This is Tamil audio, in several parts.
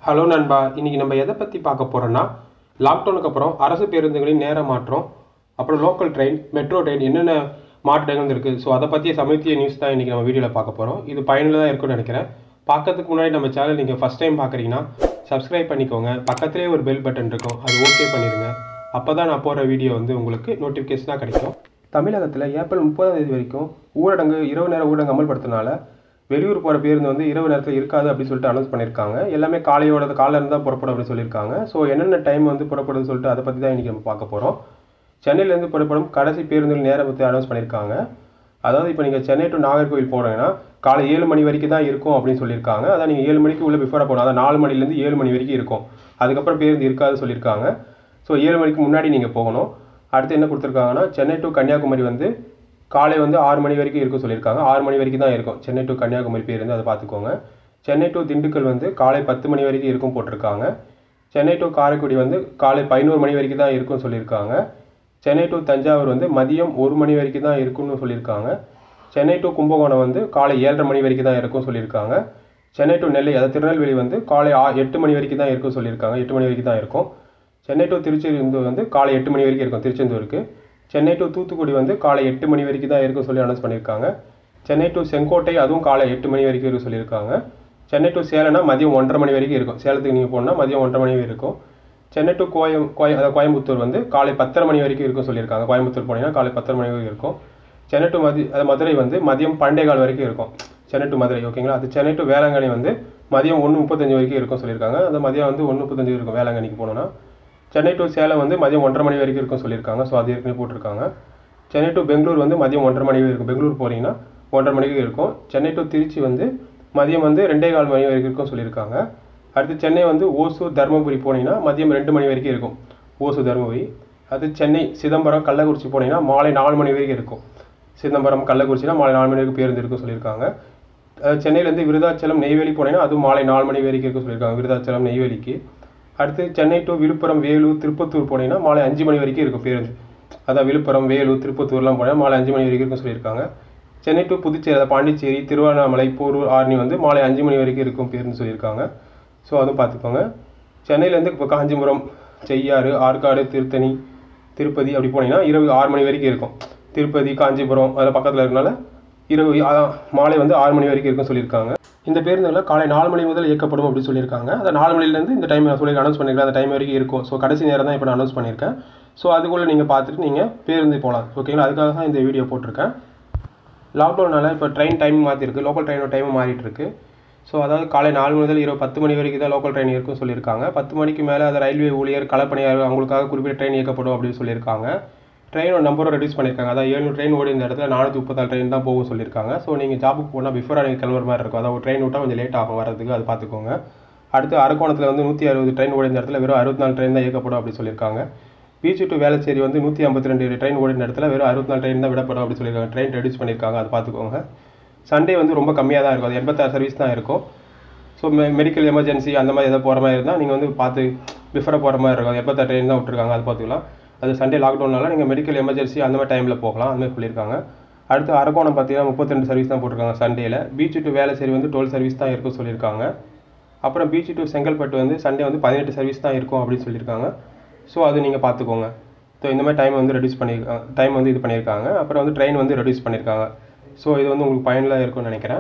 ஹலோ நண்பா இன்னைக்கு நம்ம எதை பற்றி பார்க்க போகிறோன்னா லாக்டவுனுக்கு அப்புறம் அரசு பேருந்துகளின் நேர மாற்றம் அப்புறம் லோக்கல் ட்ரெயின் மெட்ரோ ட்ரெயின் என்னென்ன மாற்றங்கள் இருக்குது ஸோ அதை பற்றிய சமீபத்திய நியூஸ் தான் இன்றைக்கி நம்ம வீடியோவில் பார்க்க போகிறோம் இது பயனுள்ளதாக இருக்கும்னு நினைக்கிறேன் பார்க்கறதுக்கு முன்னாடி நம்ம சேனல் நீங்கள் ஃபஸ்ட் டைம் பார்க்குறீங்கன்னா சப்ஸ்கிரைப் பண்ணிக்கோங்க பக்கத்துலேயே ஒரு பெல் பட்டன் இருக்கும் அது ஓகே பண்ணிடுங்க அப்போ தான் நான் போடுற வீடியோ வந்து உங்களுக்கு நோட்டிஃபிகேஷனாக கிடைக்கும் தமிழகத்தில் ஏப்ரல் முப்பதாம் தேதி வரைக்கும் ஊரடங்கு இரவு நேர ஊரடங்கு அமல்படுத்தினால வெளியூர் போகிற பேருந்து வந்து இரவு நேரத்தில் இருக்காது அப்படின்னு சொல்லிட்டு அனௌன்ஸ் பண்ணியிருக்காங்க எல்லாமே காலையோட காலையில இருந்து தான் புறப்படும் அப்படின்னு சொல்லியிருக்காங்க ஸோ என்னென்ன டைம் வந்து புறப்படுதுன்னு சொல்லிட்டு அதை பற்றி தான் இன்றைக்கி நம்ம பார்க்க போகிறோம் சென்னையிலேருந்து புறப்படும் கடைசி பேருந்துகள் நேரம் பற்றி அனௌன்ஸ் பண்ணியிருக்காங்க அதாவது இப்போ நீங்கள் சென்னை டு நாகர்கோவில் போகிறீங்கன்னா காலை ஏழு மணி வரைக்கும் தான் இருக்கும் அப்படின்னு சொல்லியிருக்காங்க அதான் நீங்கள் ஏழு மணிக்கு உள்ள பிஃபோராக போகணும் அதான் நாலு மணிலேருந்து ஏழு மணி வரைக்கும் இருக்கும் அதுக்கப்புறம் பேருந்து இருக்காதுன்னு சொல்லியிருக்காங்க ஸோ ஏழு மணிக்கு முன்னாடி நீங்கள் போகணும் அடுத்து என்ன கொடுத்துருக்காங்கன்னா சென்னை டு கன்னியாகுமரி வந்து காலை வந்து ஆறு மணி வரைக்கும் இருக்கும் சொல்லியிருக்காங்க ஆறு மணி வரைக்கும் தான் இருக்கும் சென்னை டு கன்னியாகுமரி பேருந்து அதை பார்த்துக்கோங்க சென்னை டு திண்டுக்கல் வந்து காலை பத்து மணி வரைக்கும் இருக்கும் போட்டிருக்காங்க சென்னை டு காரைக்குடி வந்து காலை பதினோரு மணி வரைக்கும் தான் இருக்கும்னு சொல்லியிருக்காங்க சென்னை டு தஞ்சாவூர் வந்து மதியம் ஒரு மணி வரைக்கும் தான் இருக்கும்னு சொல்லியிருக்காங்க சென்னை டு கும்பகோணம் வந்து காலை ஏழரை மணி வரைக்கும் தான் இருக்கும்னு சொல்லியிருக்காங்க சென்னை டு நெல்லை அதாவது திருநெல்வேலி வந்து காலை ஆ எட்டு மணி வரைக்கும் தான் இருக்கும் சொல்லியிருக்காங்க எட்டு மணி வரைக்கும் தான் இருக்கும் சென்னை டு திருச்செந்தூர் வந்து காலை எட்டு மணி வரைக்கும் இருக்கும் திருச்செந்தூருக்கு சென்னை டு தூத்துக்குடி வந்து காலை எட்டு மணி வரைக்கும் தான் இருக்கும் சொல்லி அனௌன்ஸ் பண்ணியிருக்காங்க சென்னை டு செங்கோட்டை அதுவும் காலை எட்டு மணி வரைக்கும் இருக்கும் சொல்லியிருக்காங்க சென்னை டு சேலம்னா மதியம் ஒன்றரை மணி வரைக்கும் இருக்கும் சேலத்துக்கு நீங்கள் போனால் மதியம் ஒன்றரை மணி வரைக்கும் இருக்கும் சென்னை டு கோயம் கோய அதாவது கோயம்புத்தூர் வந்து காலை பத்தரை மணி வரைக்கும் இருக்கும் சொல்லியிருக்காங்க கோயம்புத்தூர் போனீங்கன்னா காலை பத்தரை மணி வரைக்கும் இருக்கும் சென்னை டு மதி அது மதுரை வந்து மதியம் பண்டே கால் வரைக்கும் இருக்கும் சென்னை டு மதுரை ஓகேங்களா அது சென்னை டு வேளாங்கண்ணி வந்து மதியம் ஒன்று முப்பத்தஞ்சு வரைக்கும் இருக்கும் சொல்லியிருக்காங்க அந்த மதியம் வந்து ஒன்று முப்பத்தஞ்சு இருக்கும் வேளாங்கண்ணிக்கு போனோன்னா சென்னை டு சேலம் வந்து மதியம் ஒன்றரை மணி வரைக்கும் இருக்கும் சொல்லியிருக்காங்க ஸோ அது ஏற்கனவே போட்டிருக்காங்க சென்னை டு பெங்களூர் வந்து மதியம் ஒன்றரை மணி வரைக்கும் இருக்கும் பெங்களூர் போகிறீங்கன்னா ஒன்றரை மணிக்கு இருக்கும் சென்னை டு திருச்சி வந்து மதியம் வந்து ரெண்டே கால் மணி வரைக்கும் இருக்கும் சொல்லியிருக்காங்க அடுத்து சென்னை வந்து ஓசூர் தருமபுரி போனீங்கன்னா மதியம் ரெண்டு மணி வரைக்கும் இருக்கும் ஓசூர் தருமபுரி அது சென்னை சிதம்பரம் கள்ளக்குறிச்சி போனீங்கன்னா மாலை நாலு மணி வரைக்கும் இருக்கும் சிதம்பரம் கள்ளக்குறிச்சினா மாலை நாலு மணி வரைக்கும் பேருந்து இருக்கும் சொல்லியிருக்காங்க அஹ் சென்னையிலேருந்து விருதாச்சலம் நெய்வேலி போனீங்கன்னா அதுவும் மாலை நாலு மணி வரைக்கும் இருக்கும் சொல்லியிருக்காங்க விருதாச்சலம் நெய்வேலிக்கு அடுத்து சென்னை டு விழுப்புரம் வேலூர் திருப்பத்தூர் போனீங்கன்னா மாலை அஞ்சு மணி வரைக்கும் இருக்கும் பேருந்து அதான் விழுப்புரம் வேலூர் திருப்பத்தூர்லாம் போனால் மாலை அஞ்சு மணி வரைக்கும் இருக்கும் சொல்லியிருக்காங்க சென்னை டு புதுச்சேரி அதாவது பாண்டிச்சேரி திருவண்ணாமலை போரூர் ஆரணி வந்து மாலை அஞ்சு மணி வரைக்கும் இருக்கும் பேருந்து சொல்லியிருக்காங்க ஸோ அதுவும் பார்த்துக்கோங்க சென்னையிலேருந்து இப்போ காஞ்சிபுரம் செய்யாறு ஆற்காடு திருத்தணி திருப்பதி அப்படி போனீங்கன்னா இரவு ஆறு மணி வரைக்கும் இருக்கும் திருப்பதி காஞ்சிபுரம் அதில் பக்கத்தில் இருக்கனால இரவு ஆ- மாலை வந்து ஆறு மணி வரைக்கும் இருக்கும் சொல்லியிருக்காங்க இந்த பேருந்துகளில் காலை நாலு மணி முதல் இயக்கப்படும் அப்படின்னு சொல்லியிருக்காங்க அந்த நாலு மணிலேருந்து இந்த டைம் நான் சொல்லி அனௌன்ஸ் பண்ணியிருக்கேன் அந்த டைம் வரைக்கும் இருக்கும் ஸோ கடைசி நேரம் தான் இப்போ நான் அனௌன்ஸ் பண்ணியிருக்கேன் ஸோ அதுக்குள்ளே நீங்கள் பார்த்துட்டு நீங்கள் பேருந்து போகலாம் ஓகேங்களா அதுக்காக தான் இந்த வீடியோ போட்டிருக்கேன் லாக்டவுனால இப்போ ட்ரெயின் டைம் மாற்றிருக்கு லோக்கல் ட்ரெயினோட டைம் மாறிட்டு இருக்கு ஸோ அதாவது காலை நாலு மணி முதல் இரவு பத்து மணி வரைக்கும் தான் லோக்கல் ட்ரெயின் இருக்குன்னு சொல்லியிருக்காங்க பத்து மணிக்கு மேலே அது ரயில்வே ஊழியர் களப்பணியார் அவங்களுக்காக குறிப்பிட்ட ட்ரெயின் இயக்கப்படும் அப்படின்னு சொல்லியிருக்காங்க ட்ரெயினோட நம்பரும் ரெடியூஸ் பண்ணியிருக்காங்க அதாவது ஏழு ட்ரெயின் ஓடி இந்த இடத்துல நானூற்றி முப்பத்தாறு ட்ரெயின் தான் போகும் சொல்லியிருக்காங்க ஸோ நீங்கள் ஜாபுக்கு போனால் பிஃபோராக நீங்கள் கிளம்புற மாதிரி இருக்கும் அதாவது ட்ரெயின் விட்டால் கொஞ்சம் லேட் ஆகும் வரதுக்கு அது பார்த்துக்கோங்க அடுத்து அரக்கோணத்தில் வந்து நூற்றி அறுபது ட்ரெயின் ஓடி இந்த இடத்துல வெறும் அறுபத்தி நாலு ட்ரெயின் தான் இயக்கப்படும் அப்படின்னு சொல்லியிருக்காங்க பீச் டு வேளச்சேரி வந்து நூற்றி ஐம்பத்தி ரெண்டு ட்ரெயின் ஓடின இடத்துல வெறும் அறுபத்தி நாலு ட்ரெயின் தான் விடப்படும் அப்படின்னு சொல்லியிருக்காங்க ட்ரெயின் ரெடியூஸ் பண்ணியிருக்காங்க அது பார்த்துக்கோங்க சண்டே வந்து ரொம்ப கம்மியாக தான் இருக்கும் அது எண்பத்தாறு சர்வீஸ் தான் இருக்கும் ஸோ மெ மெடிக்கல் எமர்ஜென்சி அந்த மாதிரி எதாவது போகிற மாதிரி இருந்தால் நீங்கள் வந்து பார்த்து பிஃபராக போகிற மாதிரி இருக்கும் எண்பத்தாறு ட்ரெயின் தான் விட்டுருக்காங்க அது பார்த்துக்கலாம் அது சண்டே லாக்டவுனால நீங்கள் மெடிக்கல் எமர்ஜென்சி அந்த மாதிரி டைமில் போகலாம் அந்த மாதிரி சொல்லியிருக்காங்க அடுத்து அரக்கோணம் பார்த்தீங்கன்னா முப்பத்திரெண்டு சர்வீஸ் தான் போட்டிருக்காங்க சண்டேல பீச் டு வேளச்சேரி வந்து டுவெல் சர்வீஸ் தான் இருக்கும் சொல்லியிருக்காங்க அப்புறம் பீச் டு செங்கல்பட்டு வந்து சண்டே வந்து பதினெட்டு சர்வீஸ் தான் இருக்கும் அப்படின்னு சொல்லியிருக்காங்க ஸோ அது நீங்கள் பார்த்துக்கோங்க ஸோ இந்த மாதிரி டைம் வந்து ரெடியூஸ் பண்ணியிருக்காங்க டைம் வந்து இது பண்ணியிருக்காங்க அப்புறம் வந்து ட்ரெயின் வந்து ரெடியூஸ் பண்ணியிருக்காங்க ஸோ இது வந்து உங்களுக்கு பயனுள்ளதாக இருக்கும்னு நினைக்கிறேன்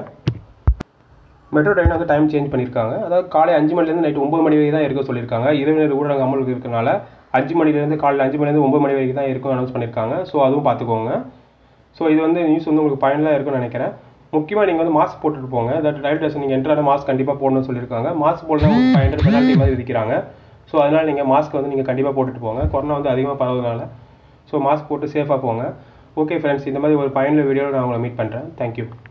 மெட்ரோ ட்ரெயின் வந்து டைம் சேஞ்ச் பண்ணியிருக்காங்க அதாவது காலை அஞ்சு மணிலேருந்து நைட் ஒம்பது மணி வரைக்கும் தான் இருக்க சொல்லியிருக்காங்க இரவு நேர ஊரடங்கு அமலுக்கு இருக்கனால அஞ்சு மணிலேருந்து காலையில் அஞ்சு மணிலேருந்து ஒம்பது மணி வரைக்கும் தான் இருக்கும் அனௌன்ஸ் பண்ணியிருக்காங்க ஸோ அதுவும் பார்த்துக்கோங்க ஸோ இது வந்து நியூஸ் வந்து உங்களுக்கு பயனுள்ளதாக இருக்கும்னு நினைக்கிறேன் முக்கியமாக நீங்கள் வந்து மாஸ்க் போட்டுட்டு போங்க தட் ரயில்வே ஸ்டேஷன் நீங்கள் என்ட்ரான மாஸ்க் கண்டிப்பாக போடணும்னு சொல்லியிருக்காங்க மாஸ்க் போடலாம் உங்களுக்கு ஃபைவ் ஹண்ட்ரட் பெனால்ட்டி மாதிரி விதிக்கிறாங்க ஸோ அதனால் நீங்கள் மாஸ்க் வந்து நீங்கள் கண்டிப்பாக போட்டுட்டு போங்க கொரோனா வந்து அதிகமாக பரவுறதுனால ஸோ மாஸ்க் போட்டு சேஃபாக போங்க ஓகே ஃப்ரெண்ட்ஸ் இந்த மாதிரி ஒரு பயனுள்ள வீடியோவில் நான் உங்களை மீட் பண்ணுறேன் தேங்க்யூ